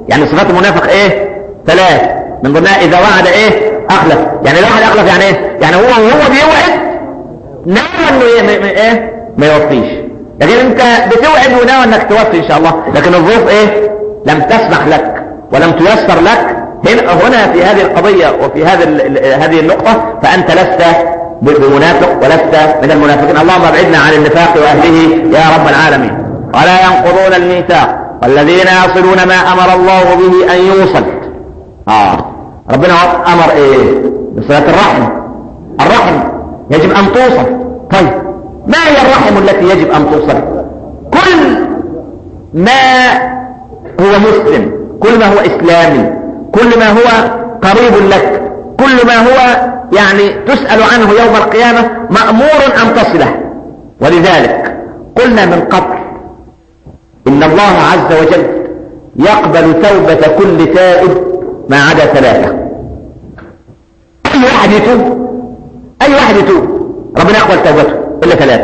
يعني صفات المنافق ايه ثلاث من ضمنها اذا وعد ايه اخلف يعني لو واحد اخلف يعني ايه يعني هو وهو بيوعد ناوي انه ايه ما- ما- ايه ما يوفيش لكن انت بتوعد وناوي انك توفي ان شاء الله لكن الظروف ايه لم تسمح لك ولم تيسر لك هنا هنا في هذه القضية وفي هذه ال- ال- هذه النقطة فأنت لست ب- بمنافق ولست من المنافقين اللهم ابعدنا عن النفاق وأهله يا رب العالمين ولا ينقضون الميثاق والذين يصلون ما أمر الله به أن يوصل آه ربنا أمر إيه بصلة الرحم الرحم يجب أن توصل طيب ما هي الرحم التي يجب أن توصل كل ما هو مسلم كل ما هو اسلامي كل ما هو قريب لك كل ما هو يعني تسأل عنه يوم القيامة مأمور أن تصله ولذلك قلنا من قبل إن الله عز وجل يقبل توبة كل تائب ما عدا ثلاثة أي واحد يتوب أي واحد يتوب ربنا يقبل توبته إلا ثلاثة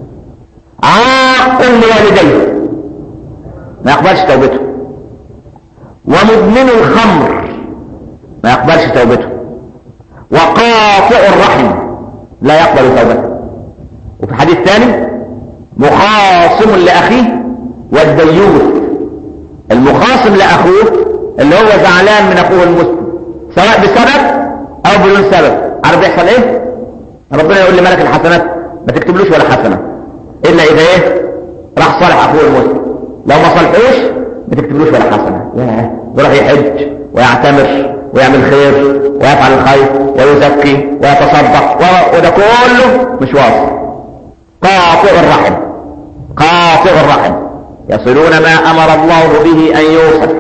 عاق لوالديه ما يقبلش توبته ومدمن الخمر ما يقبلش توبته وقاطع الرحم لا يقبل توبته وفي حديث ثاني مخاصم لأخيه والديوث المخاصم لأخوه اللي هو زعلان من أخوه المسلم سواء بسبب أو بدون سبب عارف بيحصل إيه؟ ربنا يقول لملك الحسنات ما تكتبلوش ولا حسنة إلا إذا إيه؟ راح صالح أخوه المسلم لو ما صلحوش ما تكتبلوش ولا حسنة ياه يروح يحج ويعتمر ويعمل خير ويفعل الخير ويزكي ويتصدق و- وده كله مش واصل قاطع الرحم قاطع الرحم يصلون ما امر الله به ان يوصل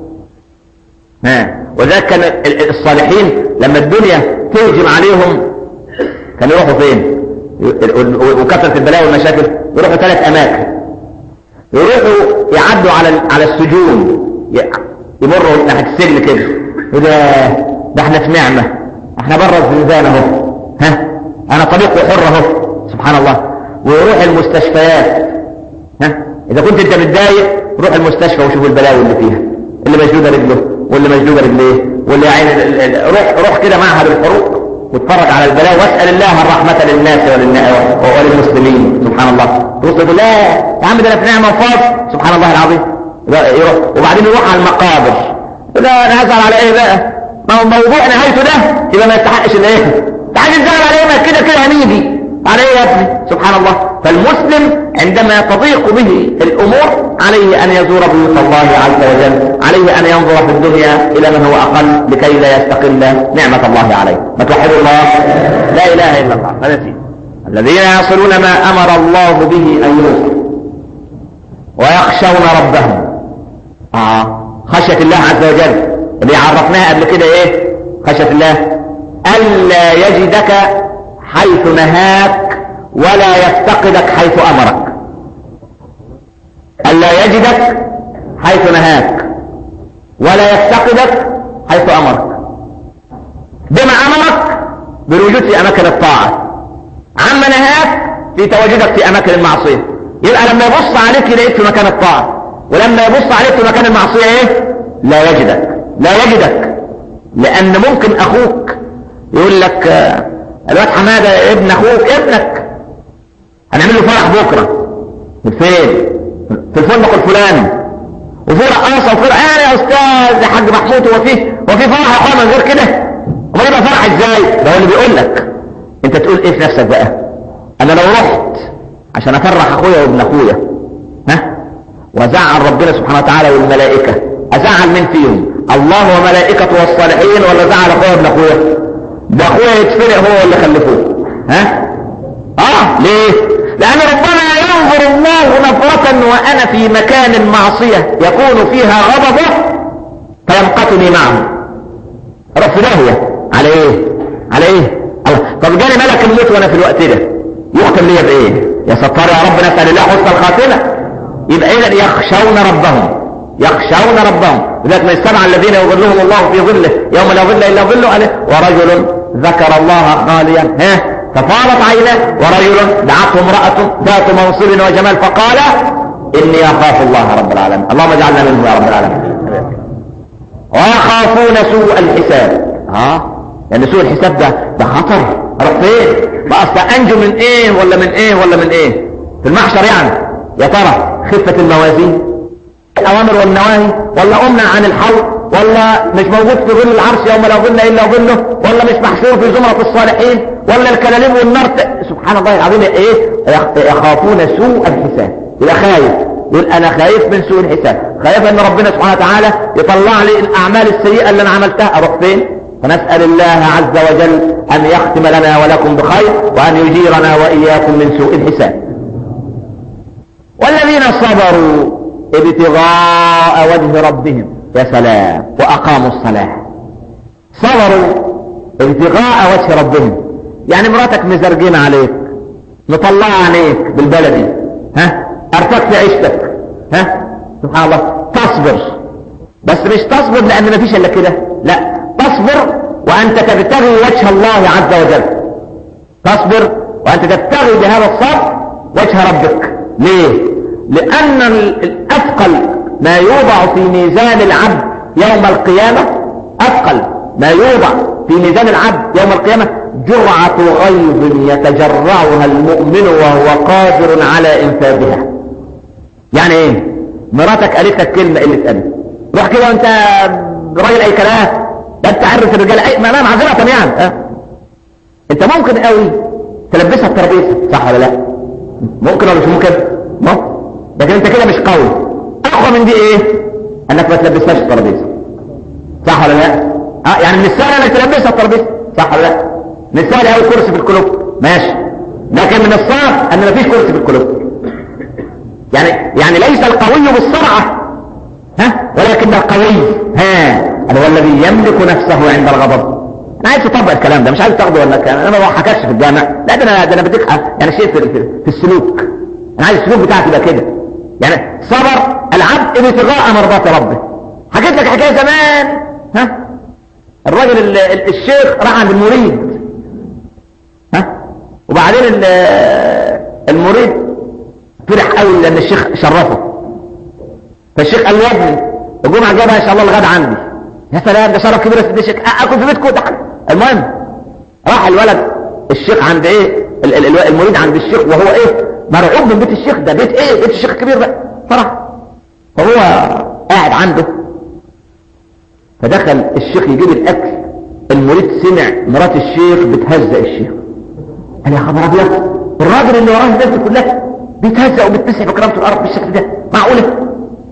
ها وذلك كان ال- ال- الصالحين لما الدنيا تهجم عليهم كانوا يروحوا فين ي- وكثرة البلاوي والمشاكل يروحوا ثلاث اماكن يروحوا يعدوا على ال- على السجون ي- يمروا ناحيه السجن كده وده ده احنا في نعمه احنا بره الزنزانه اهو ها انا طريق حر اهو سبحان الله ويروح المستشفيات ها اذا كنت انت متضايق روح المستشفى وشوف البلاوي اللي فيها اللي مشدوده رجله واللي مشدوده رجليه واللي عين ال- ال- روح روح كده معهد الحروق واتفرج على البلاوي واسال الله الرحمه للناس وللنا- وللمسلمين سبحان الله توصل تقول لا يا عم ده انا في نعمه وفاض سبحان الله العظيم لا، يروح وبعدين يروح على المقابر لا انا هزعل على ايه بقى ما هو موضوع نهايته ده يبقى ما يستحقش الايه تعالى تزعل على ايه ما كده كده هنيجي على ايه يا ابني سبحان الله فالمسلم عندما تضيق به الامور عليه ان يزور بيوت الله عز وجل عليه ان ينظر في الدنيا الى من هو اقل لكي لا يستقل نعمة الله عليه ما توحدوا الله لا اله الا الله هذا فيه الذين يصلون ما امر الله به ان يوصل ويخشون ربهم آه. خشية الله عز وجل اللي عرفناها قبل كده ايه خشية الله ألا يجدك حيث نهاك ولا يفتقدك حيث أمرك ألا يجدك حيث نهاك ولا يفتقدك حيث أمرك بما أمرك بالوجود في أماكن الطاعة عما نهاك في تواجدك في أماكن المعصية يبقى لما يبص عليك يلاقيك في مكان الطاعة ولما يبص عليك في مكان المعصية ايه لا يجدك لا يجدك لأن ممكن أخوك يقول لك آه، الواد حمادة ابن أخوك ابنك هنعمل له فرح بكرة فين في الفندق الفلاني وفي رقاصة وفي رقاصة يا أستاذ يا حاج محمود هو فيه هو في فرح يا أخويا من غير كده امال يبقى فرح ازاي ده هو اللي بيقول لك انت تقول ايه في نفسك بقى انا لو رحت عشان افرح اخويا وابن اخويا ها وزعل ربنا سبحانه وتعالى والملائكة ازعل مين فيهم الله وملائكته والصالحين ولا زعل اخويا وابن اخويا ده اخويا يتفرق هو اللي خلفوه ها اه ليه لان ربنا ينظر الله نظرة وانا في مكان معصية يكون فيها غضبه فيمقتني معه روح في داهية على ايه على ايه الله طب جاني ملك الموت وانا في الوقت ده يختم ليا بايه يا ستار يا رب نسأل الله حسن الخاتمة يبقى اذا يخشون ربهم يخشون ربهم لذلك من السبعة الذين يظلهم الله في ظله يوم لا ظل الا ظله عليه ورجل ذكر الله خاليا ها ففاضت عيناه ورجل دعته امرأة ذات منصب وجمال فقال اني اخاف الله رب العالمين اللهم اجعلنا منه يا رب العالمين سوء الحساب اه لان سوء الحساب ده ده خطر اروح فين بقى اصلا انجو من ايه ولا من ايه ولا من ايه في المحشر يعني يا ترى خفة الموازين الاوامر والنواهي ولا امنع عن الحوض ولا مش موجود في ظل العرش يوم لا ظل الا ظله ولا مش محشور في زمرة الصالحين ولا الكلاليب والنار ت... سبحان الله العظيم ايه يخافون سوء الحساب يبقى خايف يقول انا خايف من سوء الحساب خايف ان ربنا سبحانه وتعالى يطلع لي الاعمال السيئة اللي انا عملتها اروح فين فنسأل الله عز وجل ان يختم لنا ولكم بخير وان يجيرنا واياكم من سوء الحساب والذين صبروا ابتغاء وجه ربهم يا سلام واقاموا الصلاة صبروا ابتغاء وجه ربهم يعني مراتك مزرجين عليك مطلعة عليك بالبلدي ها ارتك في عيشتك ها سبحان الله تصبر بس مش تصبر لان مفيش الا كده لا تصبر وانت تبتغي وجه الله عز وجل تصبر وانت تبتغي بهذا الصبر وجه ربك ليه لان الاثقل ما يوضع في ميزان العبد يوم القيامة اثقل ما يوضع في ميزان العبد يوم القيامة جرعة غيظ يتجرعها المؤمن وهو قادر على انفاذها يعني ايه مراتك قالت لك كلمة اللي اتقالت روح كده وانت راجل اي كلام ده انت عرف الرجال اي ما انا معذرة يعني اه؟ انت ممكن قوي تلبسها الترابيزه صح ولا لا ممكن ولا مش ممكن ممكن لكن انت كده مش قوي اقوى من دي ايه انك ما تلبسهاش الترابيزه صح ولا لا اه يعني من السهل انك تلبسها الترابيزه صح ولا لا من السهل قوي كرسي في الكلوب ماشي لكن من الصعب ان مفيش كرسي في الكلوب يعني يعني ليس القوي بالسرعه ها ولكن القوي ها هو الذي يملك نفسه عند الغضب انا عايز اطبق الكلام ده مش عايز تاخده ولا الكلام انا ما بحكاش في الجامع لا ده انا ده انا بديك يعني شيء في, في, في السلوك انا عايز السلوك بتاعك يبقى كده يعني صبر العبد ابتغاء مرضات ربه حكيت لك حكايه زمان ها الراجل ال- ال- الشيخ راح عند المريد ها وبعدين ال- المريد فرح قوي لان الشيخ شرفه فالشيخ قال له يا ابني الجمعه الجايه بقى ان شاء الله الغدا عندي يا سلام ده شرف كبير يا سيدي الشيخ آه، اكل في بيتكم ده حاجة. المهم راح الولد الشيخ عند ايه ال- ال- ال- المريد عند الشيخ وهو ايه مرعوب من بيت الشيخ ده بيت ايه بيت الشيخ الكبير ده فرح فهو قاعد عنده فدخل الشيخ يجيب الاكل المريد سمع مرات الشيخ بتهزق الشيخ قال يا خبر ابيض الراجل اللي وراه الناس دي كلها بيتهزق وبتمسح بكرامه الارض بالشكل ده معقوله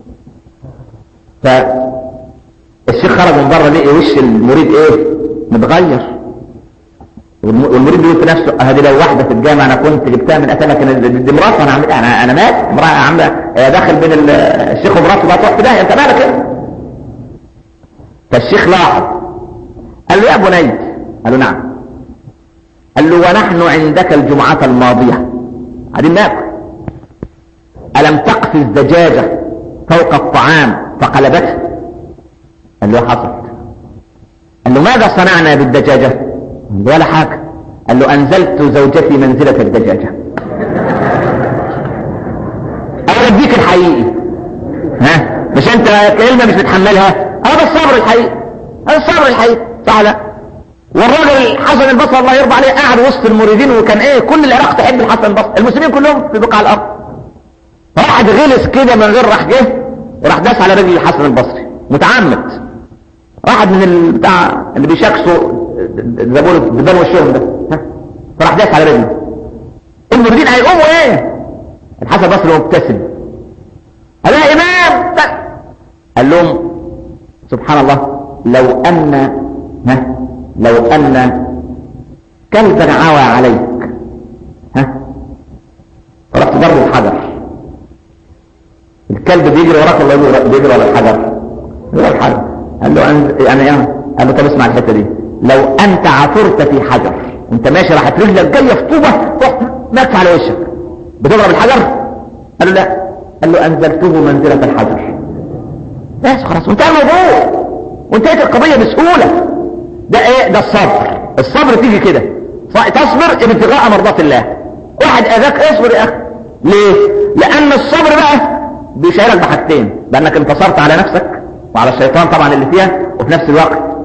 فالشيخ خرج من بره لقي وش المريد ايه متغير والم- والمريد بيقول في نفسه هذه لو واحده في الجامعه انا كنت جبتها من اسامه كان دي دي مراتي انا عامل انا انا مات امراه عامله آه، داخل بين ال- الشيخ ومراته بقى تروح في داهيه انت مالك كده فالشيخ لاحظ قال له يا بني قال له نعم قال له ونحن عندك الجمعة الماضية قاعدين ناكل ألم تقفز دجاجة فوق الطعام فقلبته قال له حصلت قال له ماذا صنعنا بالدجاجة قال له ولا حاجة قال له أنزلت زوجتي منزلة الدجاجة أنا بديك الحقيقي ها مش انت كلمة مش بتحملها هذا الصبر الحقيقي هذا الصبر الحقيقي صح لا والراجل حسن البصري الله يرضى عليه قاعد وسط المريدين وكان ايه كل العراق تحب الحسن البصري المسلمين كلهم في بقاع الارض واحد غلس كده من غير راح جه وراح داس على رجل الحسن البصري متعمد واحد من ال- بتاع اللي بيشاكسوا زبون الدبان والشغل ده ها؟ فراح داس على رجله المريدين هيقوموا ايه الحسن البصري مبتسم قال يا امام ت- قال لهم سبحان الله لو ان ها لو ان كلبا عوى عليك ها فرحت ضرب الحجر الكلب بيجري وراك ولا يجري- بيجري ورا الحجر ورا الحجر قال له أنت يعني ايه قال له طب اسمع الحته دي لو انت عثرت في حجر انت ماشي راحت رجلك جايه في طوبه رحت مات على وشك بتضرب الحجر قال له لا قال له انزلته منزله الحجر بس خلاص وانتهى الموضوع وانتهت القضيه بسهوله ده ايه ده الصبر الصبر تيجي كده ص- تصبر ابتغاء مرضات الله واحد اذاك اصبر يا اخي ليه لان الصبر بقى بيشعرك بحاجتين بانك انتصرت على نفسك وعلى الشيطان طبعا اللي فيها وفي نفس الوقت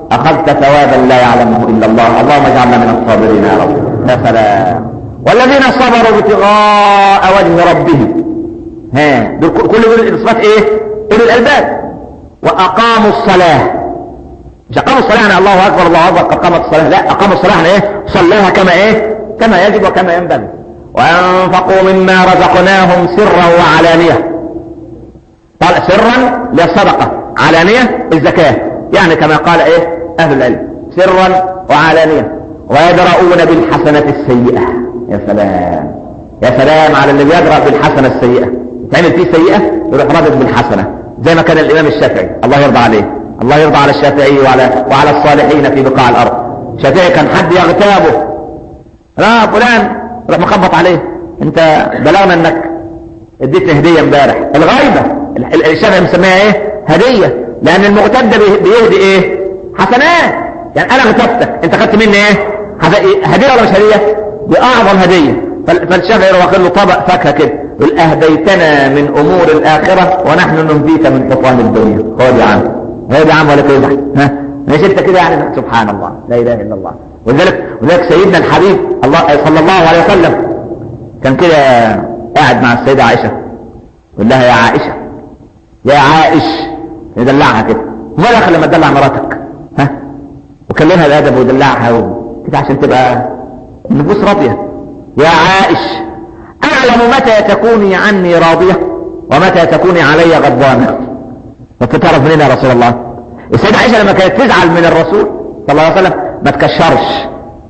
اخذت ثوابا لا يعلمه الا الله اللهم اجعلنا من الصابرين يا رب يا سلام والذين صبروا ابتغاء وجه ربهم ها دول كل دول صفات ايه اولي الالباب واقاموا الصلاه مش اقاموا الصلاه يعني الله اكبر الله اكبر اقامت الصلاه لا اقاموا الصلاه يعني ايه صلاها كما ايه كما يجب وكما ينبغي وانفقوا مما رزقناهم سرا وعلانيه قال سرا للصدقه علانيه الزكاه يعني كما قال ايه اهل العلم سرا وعلانيه ويدرؤون بالحسنه السيئه يا سلام يا سلام على اللي بيجرأ بالحسنة السيئة تعمل فيه سيئة يروح رادد بالحسنة زي ما كان الإمام الشافعي الله يرضى عليه الله يرضى على الشافعي وعلى وعلى الصالحين في بقاع الأرض الشافعي كان حد يغتابه لا فلان روح مخبط عليه انت بلغنا انك اديتني هدية امبارح الغيبة الشافعي مسميها ايه هدية لان المغتاب ده بيهدي ايه حسنات يعني انا غتبتك انت خدت مني ايه هدية ولا مش هدية دي اعظم هدية فالشافعي واخد له طبق فاكهه كده يقول اهديتنا من امور الاخره ونحن نهديك من حطام الدنيا خد يا عم خد يا عم ولا تزعل ها مش انت كده يعني سبحان الله لا اله الا الله ولذلك ولذلك سيدنا الحبيب الله صلى الله عليه وسلم كان كده قاعد مع السيده عائشه يقول لها يا عائشه يا عائش يدلعها كده ما دخل لما تدلع مراتك ها وكلمها بادب ودلعها كده عشان تبقى النفوس راضيه يا عائش أعلم متى تكوني عني راضية ومتى تكوني علي غضبانة وانت تعرف منين يا رسول الله السيدة عائشة لما كانت تزعل من الرسول صلى الله عليه وسلم ما تكشرش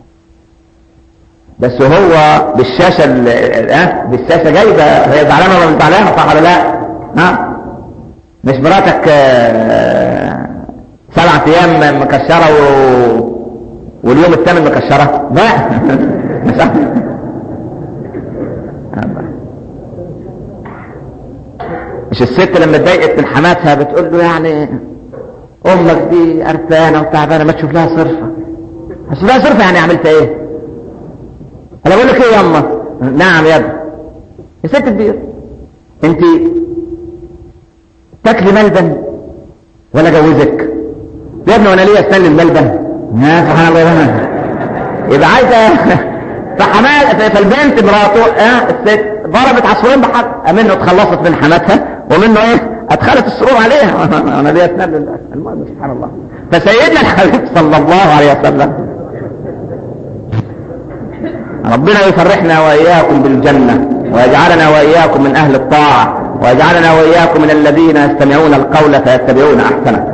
بس هو بالشاشة اه بالشاشة جايبة هي زعلانة ولا مش زعلانة صح ولا لا ها مش مراتك اه سبعة ايام مكشرة و... واليوم الثامن مكشرة لا مش الست لما اتضايقت من حماتها بتقول له يعني امك دي قرفانه وتعبانه ما تشوف لها صرفه تشوف لها صرفه يعني عملت ايه انا بقول لك ايه يا اما نعم يا ابني يا ست كبير انت تاكلي ملبن ولا جوزك يا ابني وانا ليه استنى الملبن يا سبحان الله يبقى عايزه فحمال فالبنت مراته اه الست ضربت عصفورين بحق منه اتخلصت من حماتها ومنه ايه ادخلت السرور عليها انا دي اتنبل المهم سبحان الله فسيدنا الحبيب صلى الله عليه وسلم ربنا يفرحنا واياكم بالجنة ويجعلنا واياكم من اهل الطاعة ويجعلنا واياكم من الذين يستمعون القول فيتبعون احسنه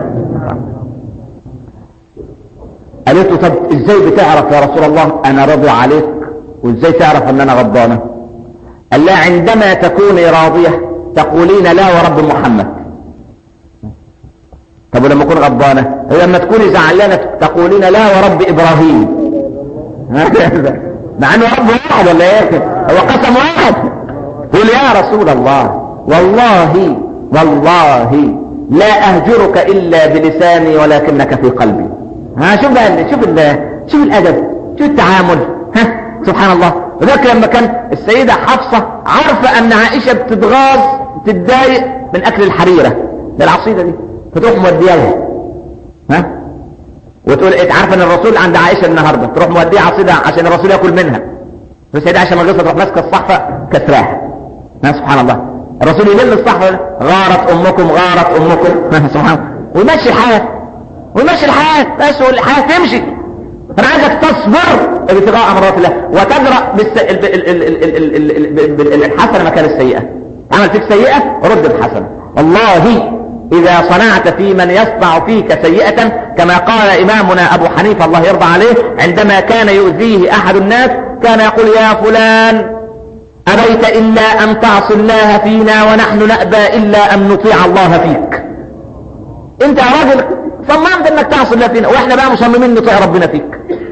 قالت له طب ازاي بتعرف يا رسول الله انا راضي عليك وازاي تعرف ان انا غضبانه قال لها عندما تكوني راضية تقولين لا ورب محمد طب ولما اكون غضبانة لما تكوني زعلانة تقولين لا ورب ابراهيم مع انه رب واحد ولا ايه هو قسم واحد قول يا رسول الله والله والله لا اهجرك الا بلساني ولكنك في قلبي ها شوف بقى شوف شوف الادب شوف التعامل ها سبحان الله وذلك لما كان السيدة حفصة عارفة ان عائشة بتتغاظ تتضايق من اكل الحريرة للعصيدة دي فتروح موديها ها وتقول انت عارفة ان الرسول عند عائشة النهاردة تروح موديها عصيدة عشان الرسول ياكل منها فالسيدة عائشة مجلسة تروح ماسكة الصحفة كسراها ها سبحان الله الرسول يلم الصحفة غارت امكم غارت امكم سبحان الله ويمشي الحياة ويمشي الحياة بس والحياة تمشي انا عايزك تصبر ابتغاء مرات الله وتجرأ بالس... ال... ال... ال... ال... ال... الحسنة مكان السيئة عمل فيك سيئة رد الحسنة والله إذا صنعت في من يصنع فيك سيئة كما قال إمامنا أبو حنيفة الله يرضى عليه عندما كان يؤذيه أحد الناس كان يقول يا فلان أبيت إلا أن تعصي الله فينا ونحن نأبى إلا أن نطيع الله فيك أنت يا راجل صممت أنك تعصي الله فينا وإحنا بقى مصممين نطيع ربنا فيك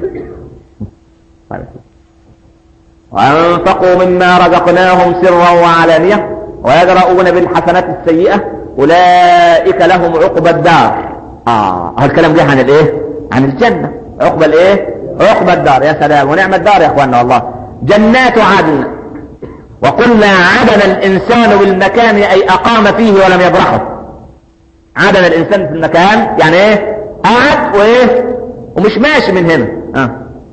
وأنفقوا مما رزقناهم سرا وعلانية ويدرؤون بالحسنات السيئة أولئك لهم عقبى الدار آه هذا الكلام جه عن الإيه عن الجنة عقبى الإيه عقبى الدار يا سلام ونعم الدار يا أخواننا والله جنات عدن وقلنا عدن الإنسان بالمكان أي أقام فيه ولم يبرحه عدن الإنسان في المكان يعني إيه قعد وإيه ومش ماشي من هنا آه.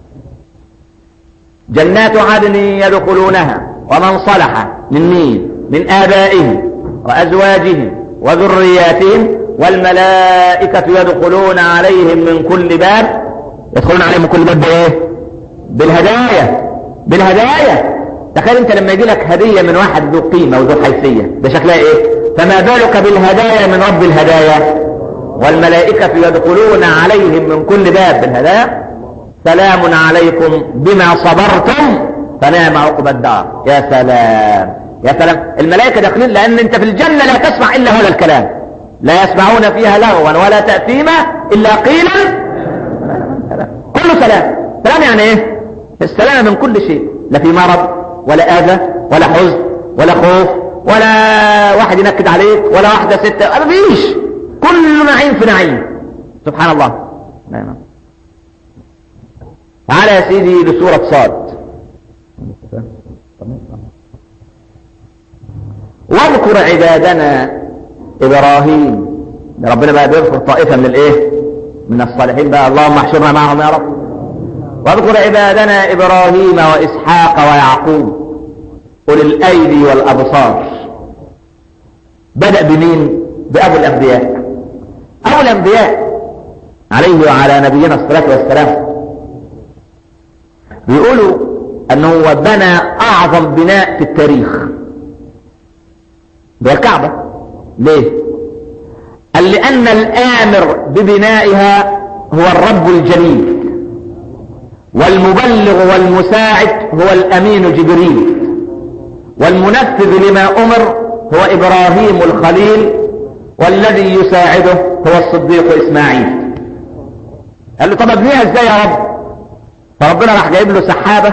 جنات عدن يدخلونها ومن صلح من مين من آبائهم وأزواجهم وذرياتهم والملائكة يدخلون عليهم من كل باب يدخلون عليهم من كل باب بايه بالهدايا بالهدايا تخيل انت لما يجي لك هدية من واحد ذو قيمة وذو حيثية ده شكلها ايه فما بالك بالهدايا من رب الهدايا والملائكة يدخلون عليهم من كل باب بالهدايا سلام عليكم بما صبرتم فنعم عقب الدار يا سلام يا سلام الملائكة داخلين لأن أنت في الجنة لا تسمع إلا هذا الكلام لا يسمعون فيها لغوا ولا تأثيما إلا قيلا كله سلام سلام يعني إيه السلام من كل شيء لا في مرض ولا آذى ولا حزن ولا خوف ولا واحد ينكد عليك ولا واحدة ستة ما فيش كل نعيم في نعيم سبحان الله نعم تعال يا سيدي لسورة صاد واذكر عبادنا ابراهيم ربنا بقى بيذكر طائفة من الايه من الصالحين بقى اللهم احشرنا معهم يا رب واذكر عبادنا ابراهيم واسحاق ويعقوب اولي الايدي والابصار بدأ بمين بابو الانبياء ابو الانبياء عليه وعلى نبينا الصلاة والسلام بيقولوا انه بنى اعظم بناء في التاريخ ده الكعبة ليه قال لان الامر ببنائها هو الرب الجليل والمبلغ والمساعد هو الامين جبريل والمنفذ لما امر هو ابراهيم الخليل والذي يساعده هو الصديق اسماعيل قال له طب ابنيها ازاي يا رب فربنا راح جايب له سحابة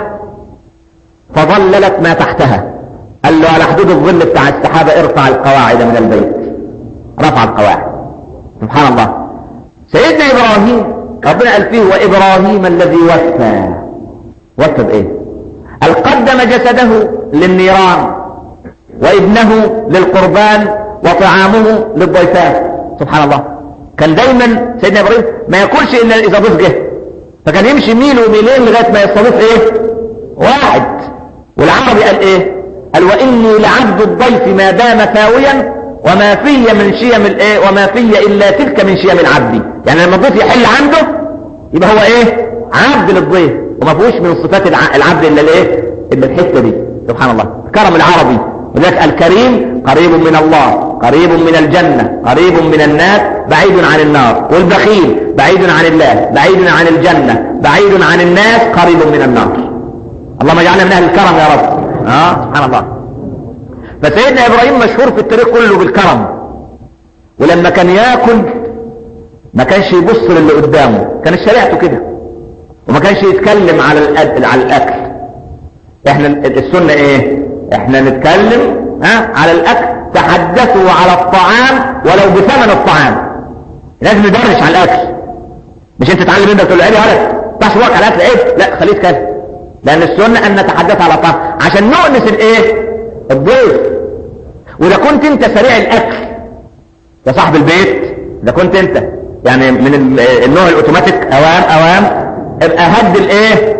فظللت ما تحتها قال له على حدود الظل بتاع السحابة ارفع القواعد من البيت رفع القواعد سبحان الله سيدنا ابراهيم ربنا قال فيه وابراهيم الذي وفى وفى بايه قال قدم جسده للنيران وابنه للقربان وطعامه للضيفان سبحان الله كان دايما سيدنا ابراهيم ما ياكلش الا اذا ضيف جه فكان يمشي ميل وميلين لغايه ما يستضيف ايه واحد والعربي قال ايه قال واني لعبد الضيف ما دام ثاويا وما في من شيم الايه وما في الا تلك من شيم العبد يعني لما الضيف يحل عنده يبقى هو ايه عبد للضيف وما فيهوش من صفات العبد الا الايه الا الحته دي سبحان الله كرم العربي ولذلك الكريم قريب من الله قريب من الجنة قريب من الناس بعيد عن النار والبخيل بعيد عن الله بعيد عن الجنة بعيد عن الناس قريب من النار اللهم اجعلنا من اهل الكرم يا رب اه سبحان الله فسيدنا ابراهيم مشهور في التاريخ كله بالكرم ولما كان ياكل ما كانش يبص للي قدامه كان شريعته كده وما كانش يتكلم على الاكل على الاكل احنا السنه ايه احنا نتكلم ها على الاكل تحدثوا على الطعام ولو بثمن الطعام لازم ندرش على الاكل مش انت تعلم انت تقول لي ولد تحصل على الاكل عيب لا خليك كذا لان السنه ان نتحدث على الطعام عشان نؤنس الايه الضيف واذا كنت انت سريع الاكل يا صاحب البيت اذا كنت انت يعني من النوع الاوتوماتيك اوام اوام ابقى هد الايه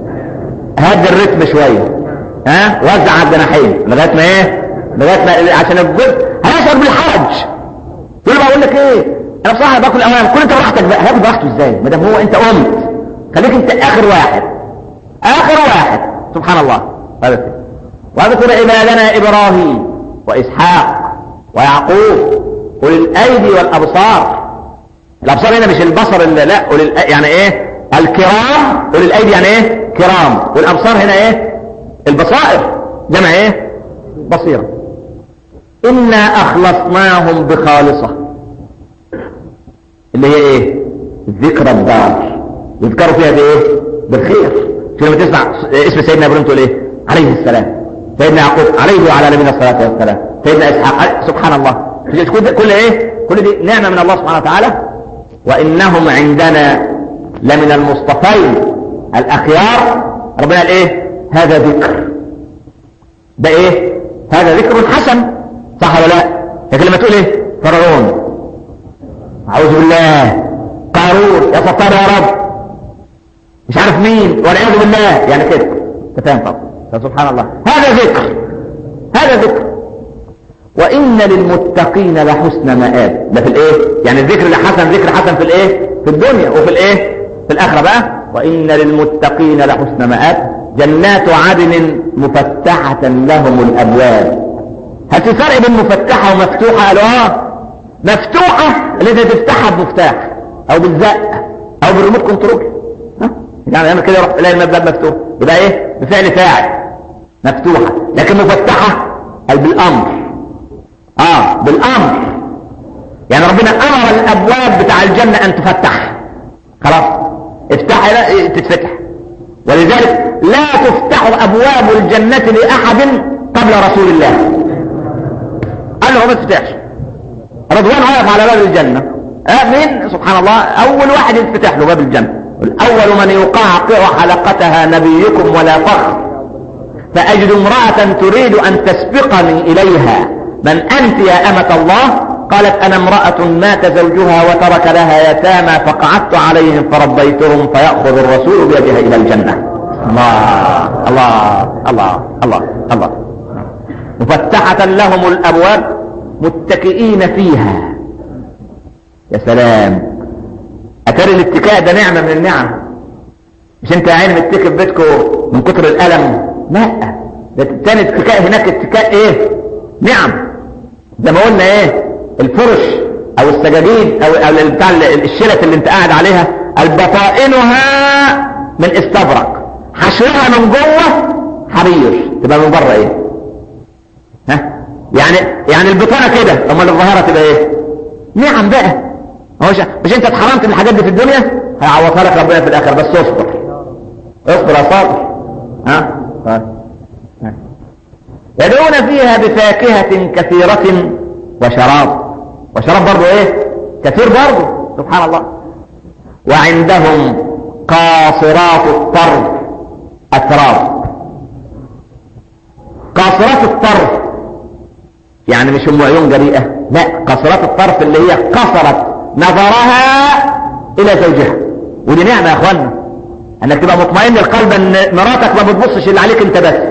هد الريتم شويه ها وزع على الجناحين لغايه ما ايه لغايه ما عشان الجزء هيشعر بالحرج تقول له بقول لك ايه انا بصراحه باكل اوام كل انت براحتك بقى هاكل براحته ازاي ما دام هو انت قمت خليك انت اخر واحد اخر واحد سبحان الله هذا واذكر عبادنا ابراهيم واسحاق ويعقوب اولي الايدي والابصار الابصار هنا مش البصر اللي لا اولي يعني ايه الكرام اولي الايدي يعني ايه كرام والابصار هنا ايه البصائر جمع ايه بصيرة انا اخلصناهم بخالصة اللي هي ايه ذكرى الدار يذكروا فيها بايه بالخير شو لما تسمع اسم سيدنا ابراهيم تقول ايه عليه السلام سيدنا يعقوب عليه وعلى نبينا الصلاة والسلام سيدنا اسحاق سبحان الله كل, كل ايه كل دي نعمة من الله سبحانه وتعالى وانهم عندنا لمن المصطفين الاخيار ربنا قال ايه هذا ذكر ده ايه هذا ذكر حسن صح ولا لا لكن لما تقول ايه فرعون اعوذ بالله قارون يا ستار يا رب مش عارف مين والعياذ بالله يعني كده تفهم طبعا فسبحان الله هذا ذكر هذا ذكر وإن للمتقين لحسن مآب ده في الايه يعني الذكر الحسن ذكر حسن في الايه في الدنيا وفي الايه في الآخرة بقى وإن للمتقين لحسن مآب جنات عدن مفتحة لهم الأبواب هل في فرق بين مفتحة ومفتوحة قالوا اه مفتوحة اللي انت تفتحها بمفتاح او بالزق او بالريموت كنترول ها يعني يعمل كده يروح تلاقي الباب مفتوح يبقى ايه بفعل فاعل مفتوحة لكن مفتحة قال بالامر اه بالامر يعني ربنا امر الابواب بتاع الجنة ان تفتح خلاص افتح لا تتفتح ولذلك لا تفتح ابواب الجنة لاحد قبل رسول الله قال له ما تفتحش رضوان واقف على باب الجنة آمين سبحان الله أول واحد يتفتح له باب الجنة الأول من يقعقع حلقتها نبيكم ولا فخر فأجد امرأة تريد أن تسبقني إليها من أنت يا أمة الله قالت أنا امرأة مات زوجها وترك لها يتامى فقعدت عليهم فربيتهم فيأخذ الرسول بيدها إلى الجنة الله الله الله الله الله مفتحة لهم الأبواب متكئين فيها يا سلام أتري الاتكاء ده نعمة من النعم مش انت يا عيني متكئ في بيتكم من كتر الألم لا ده تاني اتكاء هناك اتكاء ايه نعم زي ما قلنا ايه الفرش او السجاجيد او, أو بتاع الشلت اللي انت قاعد عليها البطائنها من استبرق حشرها من جوه حرير تبقى من بره ايه ها يعني يعني البطانه كده امال الظاهره تبقى ايه نعم بقى هو مش انت اتحرمت من الحاجات دي في الدنيا هيعوضها لك ربنا في الاخر بس اصبر اصبر يا صابر ها يدعون فيها بفاكهة كثيرة وشراب وشراب برضو ايه كثير برضو سبحان الله وعندهم قاصرات الطرف اتراب قاصرات الطرف يعني مش ام عيون جريئة لا قاصرات الطرف اللي هي قصرت نظرها الى زوجها ودي نعمة يا اخوانا انك تبقى مطمئن القلب ان مراتك ما بتبصش اللي عليك انت بس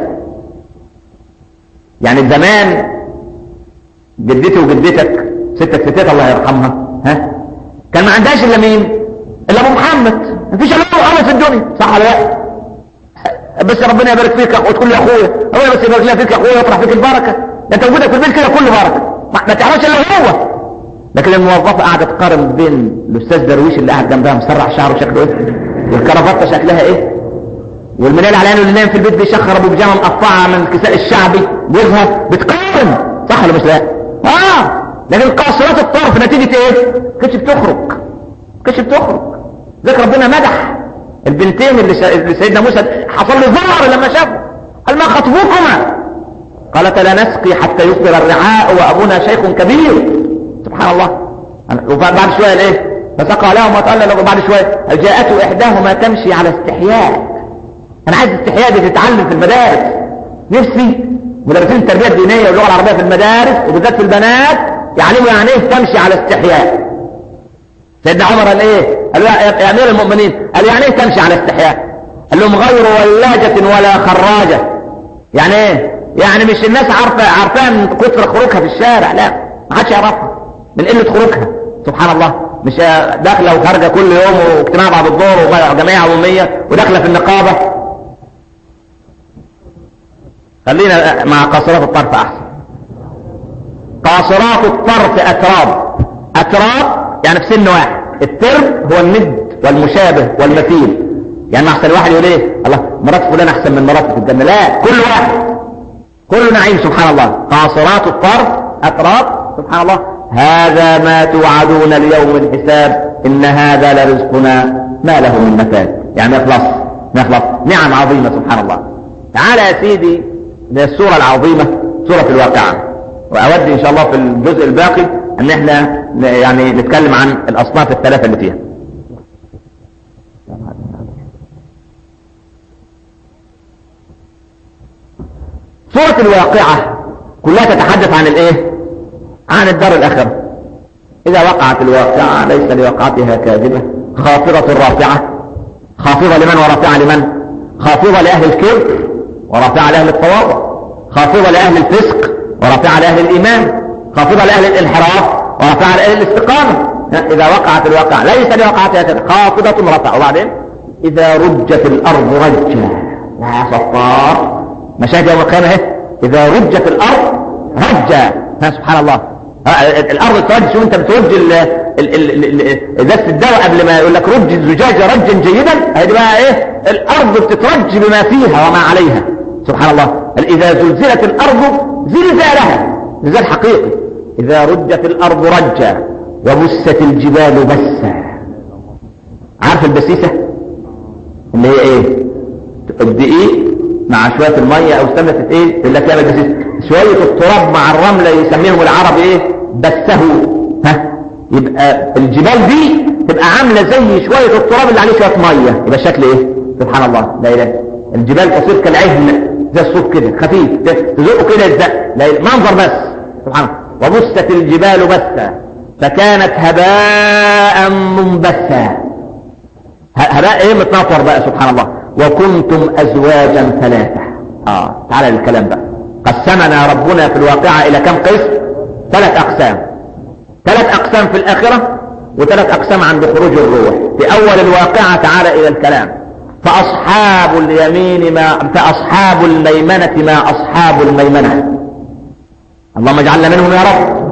يعني زمان جدتي وجدتك ستك ستات الله يرحمها ها كان ما عندهاش الا مين الا ابو محمد مفيش الا ابو في الدنيا صح ولا لا بس ربنا يبارك فيك وتقول لي يا اخويا ربنا بس يبارك لي فيك يا اخويا ويطرح فيك البركه ده انت وجودك في البيت كده كله بركه ما تعرفش الا هو لكن الموظفه قاعده تقارن بين الاستاذ درويش اللي قاعد جنبها مسرح شعره شكله ايه والكرافته شكلها ايه والمنال على اللي نايم في البيت بيشخر ابو بيجامه مقطعه من الكساء الشعبي جوزها بتقارن صح ولا مش لا اه لكن قاصرات الطرف نتيجه ايه كانتش بتخرج كانتش بتخرج ذكر ربنا مدح البنتين اللي, اللي سيدنا موسى حصل له ظهر لما شافوا قال ما خطبكما قالت لا نسقي حتى يصدر الرعاء وابونا شيخ كبير سبحان الله وبعد شويه الايه فسقى لهم وتقال له بعد شويه جاءته احداهما تمشي على استحياء انا عايز استحياء دي تتعلم في المدارس نفسي مدرسين التربيه الدينيه واللغه العربيه في المدارس وبالذات في البنات يعلموا يعني ايه تمشي على استحياء سيدنا عمر قال ايه قال له يا امير المؤمنين قال يعني ايه تمشي على استحياء قال لهم غير ولاجة ولا خراجة يعني ايه يعني مش الناس عارفة عارفاها من كتر خروجها في الشارع لا ما حدش يعرفها من قلة خروجها سبحان الله مش داخلة وخارجة كل يوم واجتماع بعد الظهر وجمعية عمومية وداخلة في النقابة خلينا مع قاصرات الطرف احسن قاصرات الطرف اتراب اتراب يعني في سن واحد الترب هو الند والمشابه والمثيل يعني احسن واحد يقول ايه الله مرات فلان احسن من مراتي في الجنه لا كل واحد كل نعيم سبحان الله قاصرات الطرف اتراب سبحان الله هذا ما توعدون ليوم الحساب ان هذا لرزقنا ما له من نفاد يعني ما يخلص ما يخلص نعم عظيمه سبحان الله تعالى يا سيدي للسوره العظيمه سوره الواقعه واود ان شاء الله في الجزء الباقي ان احنا يعني نتكلم عن الاصناف الثلاثه اللي فيها سورة الواقعة كلها تتحدث عن الايه عن الدار الاخرة اذا وقعت الواقعة ليس لوقعتها كاذبة خافضة رافعة خافضة لمن ورافعة لمن خافضة لأهل الكبر ورافعة لأهل التواضع خافضة لأهل الفسق ورافعة لأهل الإيمان خافضة لأهل الانحراف ورافعة لأهل الاستقامة إذا وقعت الواقع ليس لوقعتها خافضة رفع وبعدين إذا رجت الأرض رجا يا صفار مشاهد يوم القيامة اهي إذا رجت الأرض رجا سبحان الله الأرض ترج شو أنت بترج ازازة الدواء قبل ما يقول لك رج الزجاجة رجا جيدا هذه بقى ايه الأرض بتترج بما فيها وما عليها سبحان الله إذا زلزلت الأرض زلزالها زلزال حقيقي إذا رجت الأرض رجا وبست الجبال بسا عارف البسيسة اللي هي ايه الدقيق مع شوية المية او سمنة ايه تقول لك يا البسيسة شوية التراب مع الرملة يسميهم العرب ايه بسه ها يبقى الجبال دي تبقى عاملة زي شوية التراب اللي عليه شوية مية يبقى شكل ايه سبحان الله لا اله الجبال تصير كالعهن زي الصوت كده خفيف تزقه كده يزق لا منظر بس سبحان الله وبست الجبال بسا فكانت هباء منبثا هباء ايه متناطر بقى سبحان الله وكنتم ازواجا ثلاثة اه تعالى للكلام بقى قسمنا ربنا في الواقعة الى كم قسم ثلاث اقسام ثلاث اقسام في الاخرة وثلاث اقسام عند خروج الروح في اول الواقعة تعالى الى الكلام فاصحاب اليمين ما فاصحاب الميمنة ما اصحاب الميمنة اللهم اجعلنا منهم يا رب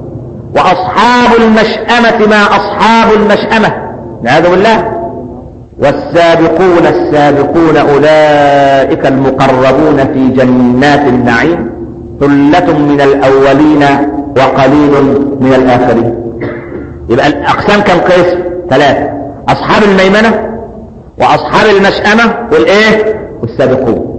وأصحاب المشأمة ما أصحاب المشأمة نعوذ بالله والسابقون السابقون أولئك المقربون في جنات النعيم ثلة من الأولين وقليل من الآخرين يبقى الأقسام كم قسم ثلاثة أصحاب الميمنة وأصحاب المشأمة والإيه والسابقون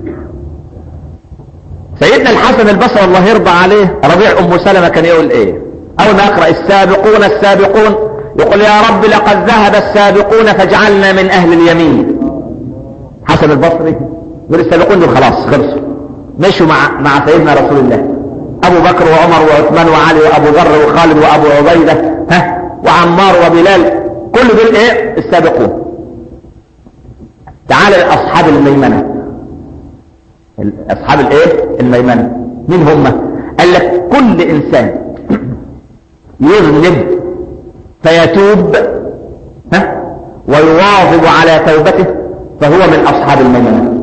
سيدنا الحسن البصري الله يرضى عليه ربيع أم سلمة كان يقول إيه أو نقرأ السابقون السابقون يقول يا رب لقد ذهب السابقون فاجعلنا من أهل اليمين حسن البصري يقول السابقون دول خلاص خلصوا مشوا مع مع سيدنا رسول الله أبو بكر وعمر وعثمان وعلي وأبو ذر وخالد وأبو عبيدة ها وعمار وبلال كل دول إيه السابقون تعال أصحاب الميمنة أصحاب الإيه الميمنة مين هم قال لك كل إنسان يذنب فيتوب ها ويواظب على توبته فهو من أصحاب الميمنة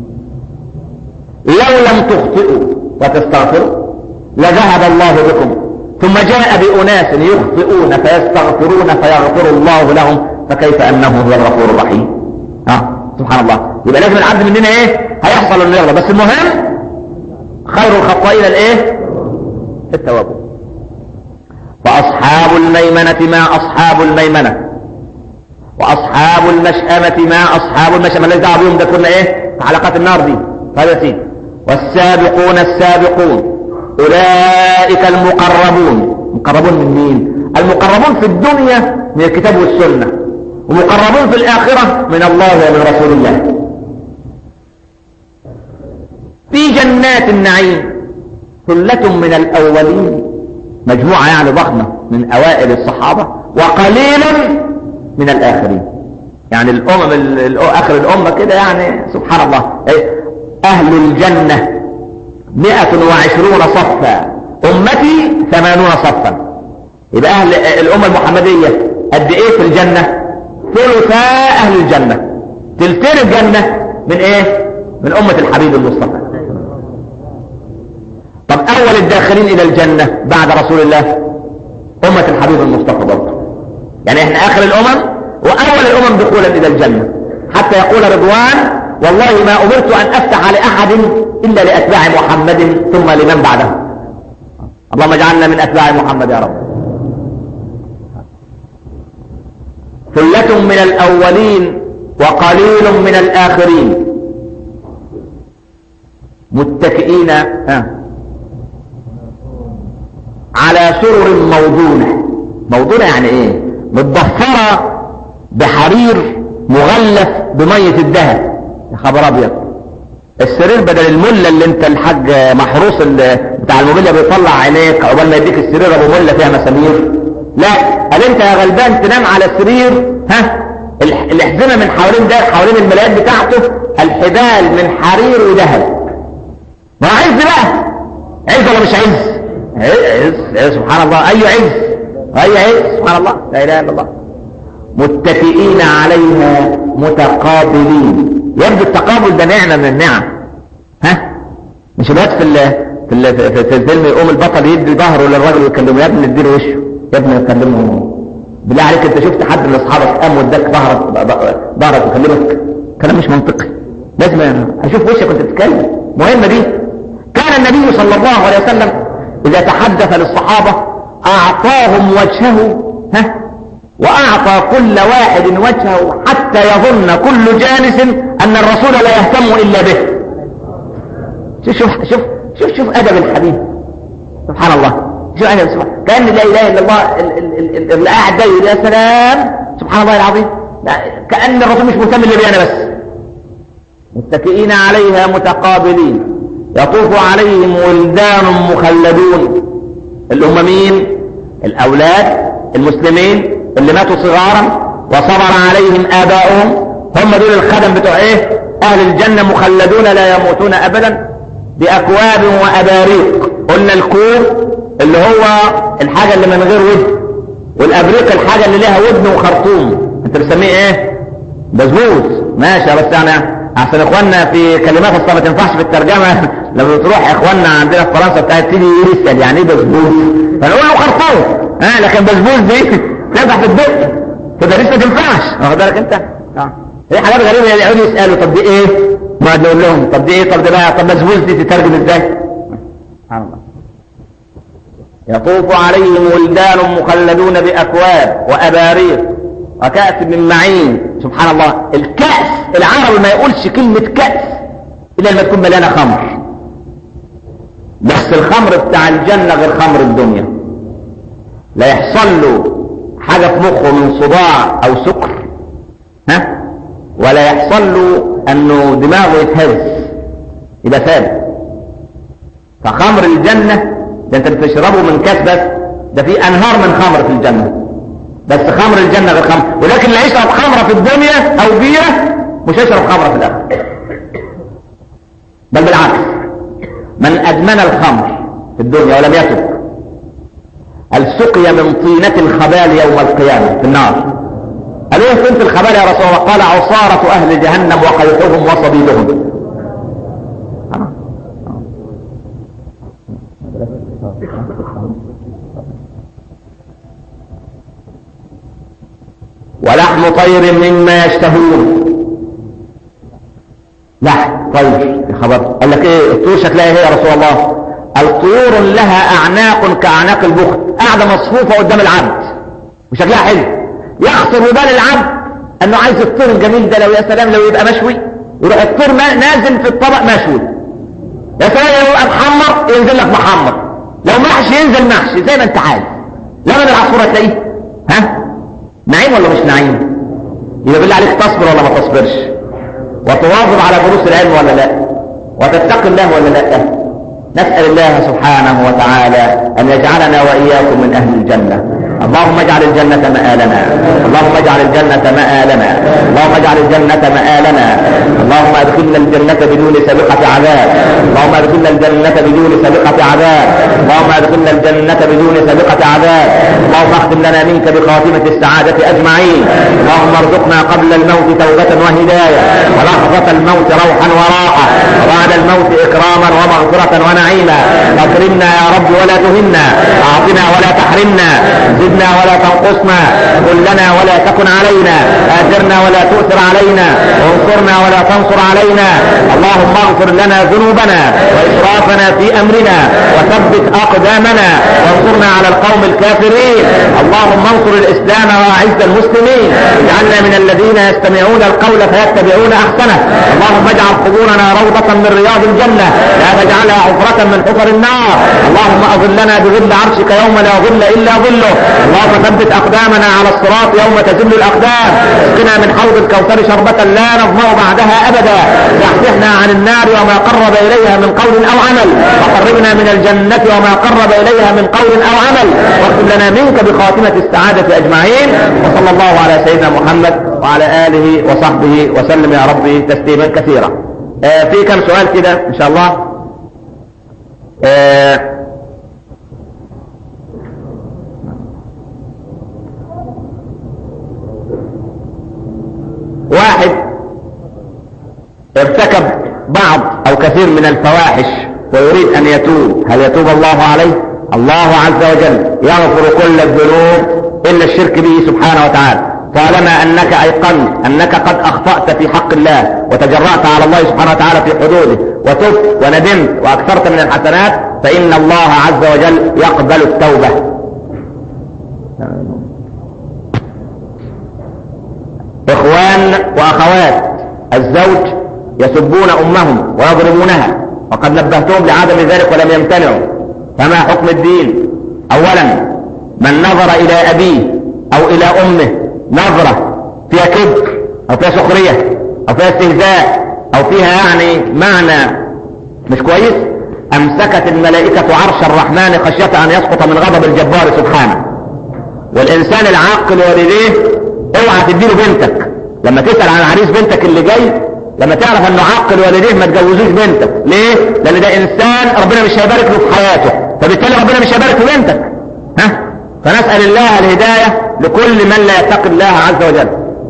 لو لم تخطئوا وتستغفروا لذهب الله بكم ثم جاء بأناس يخطئون فيستغفرون فيغفر الله لهم فكيف أنه هو الغفور الرحيم ها سبحان الله يبقى لازم العبد مننا ايه هيحصل انه يغلط بس المهم خير الخطائين الايه التوابون وأصحاب الميمنة ما أصحاب الميمنة وأصحاب المشأمة ما أصحاب المشأمة الذي دعوا بهم ده كنا إيه في حلقات النار دي هذا سيد والسابقون السابقون أولئك المقربون مقربون من مين المقربون في الدنيا من الكتاب والسنة ومقربون في الآخرة من الله ومن رسول الله في جنات النعيم ثلة من الأولين مجموعة يعني ضخمة من أوائل الصحابة وقليل من الآخرين يعني الأمم آخر الأمة كده يعني سبحان الله إيه؟ أهل الجنة مئة وعشرون صفا أمتي ثمانون صفا يبقى أهل الأمة المحمدية قد إيه في الجنة ثلثا أهل الجنة تلتين الجنة من إيه من أمة الحبيب المصطفى طب اول الداخلين الى الجنة بعد رسول الله امة الحبيب المصطفى برضه يعني احنا اخر الامم واول الامم دخولا الى الجنة حتى يقول رضوان والله ما امرت ان افتح لاحد الا لاتباع محمد ثم لمن بعده اللهم اجعلنا من اتباع محمد يا رب ثلة من الاولين وقليل من الاخرين متكئين ها على سرر موضونة موضونة يعني ايه متضفرة بحرير مغلف بمية الذهب يا خبر ابيض السرير بدل الملة اللي انت الحاج محروس بتاع الموبيليا بيطلع عينيك عقبال ما يديك السرير ابو ملة فيها مسامير لا قال انت يا غلبان تنام على سرير ها الاحزمة من حوالين ده حوالين الملايات بتاعته الحبال من حرير وذهب ما عز بقى عز ولا مش عز عز عز سبحان الله اي عز اي عز سبحان الله لا اله الا الله متكئين عليها متقابلين يبدو التقابل ده نعمة من النعم ها مش الوقت في ال في ال في, في الفيلم يقوم البطل يدي ظهره للراجل ويكلمه يا ابني اديله وشه يا ابني يكلمه بالله عليك انت شفت حد من اصحابك قام واداك ظهرك ظهرك وكلمك كلام مش منطقي لازم اشوف وشك وانت بتتكلم مهمه دي كان النبي صلى الله عليه وسلم اذا تحدث للصحابه اعطاهم وجهه ها واعطى كل واحد وجهه حتى يظن كل جالس ان الرسول لا يهتم الا به شوف شوف شوف شوف, شوف ادب الحبيب سبحان الله شو أنا سبحان كأن لا إله إلا الله اللي قاعد ده يقول يا سلام سبحان الله العظيم كأن الرسول مش مهتم اللي بي أنا بس متكئين عليها متقابلين يطوف عليهم ولدان مخلدون اللي هم مين الأولاد المسلمين اللي ماتوا صغارا وصبر عليهم آباؤهم هم دول الخدم بتوع ايه أهل الجنة مخلدون لا يموتون أبدا بأكواب وأباريق قلنا الكوب اللي هو الحاجة اللي من غير ودن والابريق الحاجة اللي لها ودن وخرطوم انت بتسميه ايه بزبوز ماشي بس يعني احسن اخواننا في كلمات اصلا ما تنفعش في الترجمة لما بتروح اخواننا عندنا في فرنسا بتاعت تيجي يسأل يعني ايه بزبوز فنقول له خرطوم ها لكن بزبوز دي تنفع في الدق فده لسه ما تنفعش واخد بالك انت اه هي حاجات غريبة يقعدوا يسألوا طب دي ايه نقعد نقول لهم طب دي ايه طب دي بقى طب بزبوز دي تترجم ازاي سبحان الله يطوف عليهم ولدان مخلدون بأكواب وأباريق وكأس من معين سبحان الله الكأس العربي ما يقولش كلمة كأس إلا لما تكون مليانة خمر بس الخمر بتاع الجنة غير خمر الدنيا لا يحصل له حاجة في مخه من صداع أو سكر ها ولا يحصل له أنه دماغه يتهز يبقى ثابت فخمر الجنة ده انت بتشربه من كاس بس ده في انهار من خمر في الجنة بس خمر الجنة غير خمر ولكن اللي يشرب خمرة في الدنيا او بيرة مش يشرب خمرة في الاخر بل بالعكس من ادمن الخمر في الدنيا ولم يتب السقي من طينة الخبال يوم القيامة في النار قالوا ايه طينة الخبال يا رسول الله قال عصارة اهل جهنم وقيحهم وصبيدهم ولحم طير مما يشتهون لحم طير يا خبر قال لك ايه الطيور شكلها ايه يا رسول الله الطيور لها اعناق كاعناق البخت قاعده مصفوفه قدام العبد وشكلها حلو يخطر ببال العبد انه عايز الطير الجميل ده لو يا سلام لو يبقى مشوي يروح الطير نازل في الطبق مشوي يا سلام لو يبقى محمر ينزل لك محمر لو محشي ينزل محشي زي ما انت عايز لما العصفوره تلاقيه ها نعيم ولا مش نعيم يبقى بالله عليك تصبر ولا ما تصبرش وتواظب على دروس العلم ولا لا وتتقي الله ولا لا نسأل الله سبحانه وتعالى أن يجعلنا وإياكم من أهل الجنة اللهم اجعل الجنة مآلنا اللهم اجعل الجنة مآلنا اللهم اجعل الجنة مآلنا اللهم ادخلنا الجنة بدون سابقة عذاب اللهم ادخلنا الجنة بدون سابقة عذاب اللهم ادخلنا الجنة بدون سابقة عذاب اللهم اختم لنا منك بخاتمة السعادة أجمعين اللهم ارزقنا قبل الموت توبة وهداية ولحظة الموت روحا وراحة وبعد الموت إكراما ومغفرة ونعيما أكرمنا يا رب ولا تهنا أعطنا ولا تحرمنا زدنا ولا تنقصنا قل لنا ولا تكن علينا آثرنا ولا تؤثر علينا وانصرنا ولا تنصر علينا اللهم اغفر لنا ذنوبنا وإسرافنا في أمرنا وثبت أقدامنا وانصرنا على القوم الكافرين اللهم انصر الإسلام وأعز المسلمين اجعلنا من الذين يستمعون القول فيتبعون أحسنه اللهم اجعل قبورنا روضة من رياض الجنة لا تجعلها حفرة من حفر النار اللهم أظلنا بظل عرشك يوم لا ظل إلا ظله اللهم ثبت أقدامنا على الصراط يوم وتزل الأقدام اسقنا من حوض الكوثر شربة لا نظمأ بعدها أبدا زحزحنا عن النار وما قرب إليها من قول أو عمل وقربنا من الجنة وما قرب إليها من قول أو عمل واكتب لنا منك بخاتمة السعادة أجمعين وصلى الله على سيدنا محمد وعلى آله وصحبه وسلم يا ربي تسليما كثيرا آه في كم سؤال كده إن شاء الله آه واحد ارتكب بعض او كثير من الفواحش ويريد ان يتوب هل يتوب الله عليه الله عز وجل يغفر كل الذنوب الا الشرك به سبحانه وتعالى طالما انك ايقنت انك قد اخطأت في حق الله وتجرأت على الله سبحانه وتعالى في حدوده وتبت وندمت واكثرت من الحسنات فان الله عز وجل يقبل التوبة اخوان واخوات الزوج يسبون امهم ويضربونها وقد نبهتهم لعدم ذلك ولم يمتنعوا فما حكم الدين اولا من نظر الى ابيه او الى امه نظرة فيها كبر او فيها سخرية او فيها استهزاء او فيها يعني معنى مش كويس امسكت الملائكة عرش الرحمن خشية ان يسقط من غضب الجبار سبحانه والانسان العاقل والديه اوعى تديله بنتك لما تسأل عن عريس بنتك اللي جاي لما تعرف انه عاقل والديه ما تجوزوش بنتك ليه لان ده انسان ربنا مش هيبارك له في حياته فبالتالي ربنا مش هيبارك في بنتك ها فنسأل الله الهداية لكل من لا يتقي الله عز وجل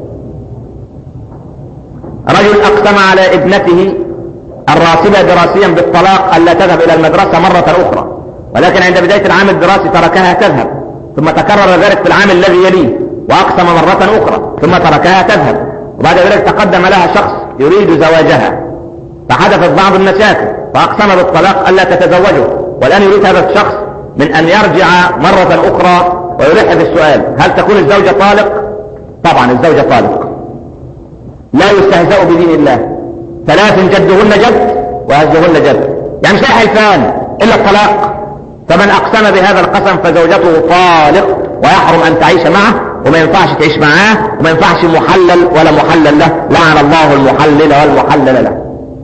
رجل اقسم على ابنته الراسبة دراسيا بالطلاق الا تذهب الى المدرسة مرة اخرى ولكن عند بداية العام الدراسي تركها تذهب ثم تكرر ذلك في العام الذي يليه واقسم مرة اخرى ثم تركها تذهب وبعد ذلك تقدم لها شخص يريد زواجها فحدثت بعض المشاكل فاقسم بالطلاق الا تتزوجه والان يريد هذا الشخص من ان يرجع مرة اخرى ويلح في السؤال هل تكون الزوجة طالق طبعا الزوجة طالق لا يستهزأ بدين الله ثلاث جدهن جد وهزهن جد يعني مش حلفان الا الطلاق فمن اقسم بهذا القسم فزوجته طالق ويحرم ان تعيش معه وما ينفعش تعيش معاه وما ينفعش محلل ولا محلل له لعن الله المحلل والمحلل له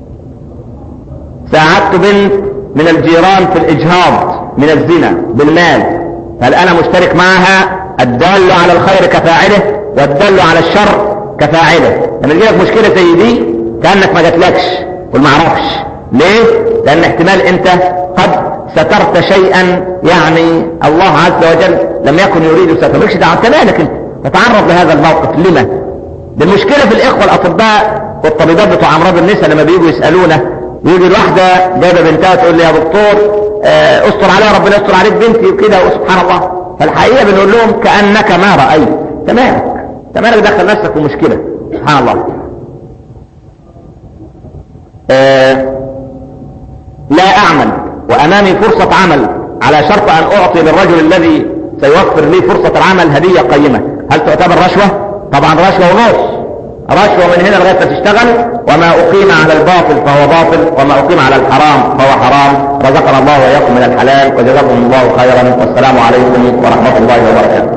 ساعدت بنت من الجيران في الاجهاض من الزنا بالمال هل انا مشترك معها الدال على الخير كفاعله والدال على الشر كفاعله لما تجيلك مشكلة زي دي كأنك ما جاتلكش وما عرفش ليه لان احتمال انت قد سترت شيئا يعني الله عز وجل لم يكن يريد ستر مالكش دعوه انت مالك انت تتعرض لهذا الموقف لما ده المشكله في الاخوه الاطباء والطبيبات بتوع امراض النساء لما بييجوا يسالونا يجي الواحده جايبه بنتها تقول لي يا دكتور آه، استر عليها ربنا يستر عليك بنتي وكده وسبحان الله فالحقيقه بنقول لهم كانك ما رايت تمام تمام دخل نفسك في مشكله سبحان الله آه، لا اعمل وامامي فرصة عمل على شرط ان اعطي للرجل الذي سيوفر لي فرصة العمل هدية قيمة هل تعتبر رشوة طبعا رشوة ونص رشوة من هنا لغاية تشتغل وما اقيم على الباطل فهو باطل وما اقيم على الحرام فهو حرام رزقنا الله واياكم من الحلال وجزاكم الله خيرا والسلام عليكم ورحمة الله وبركاته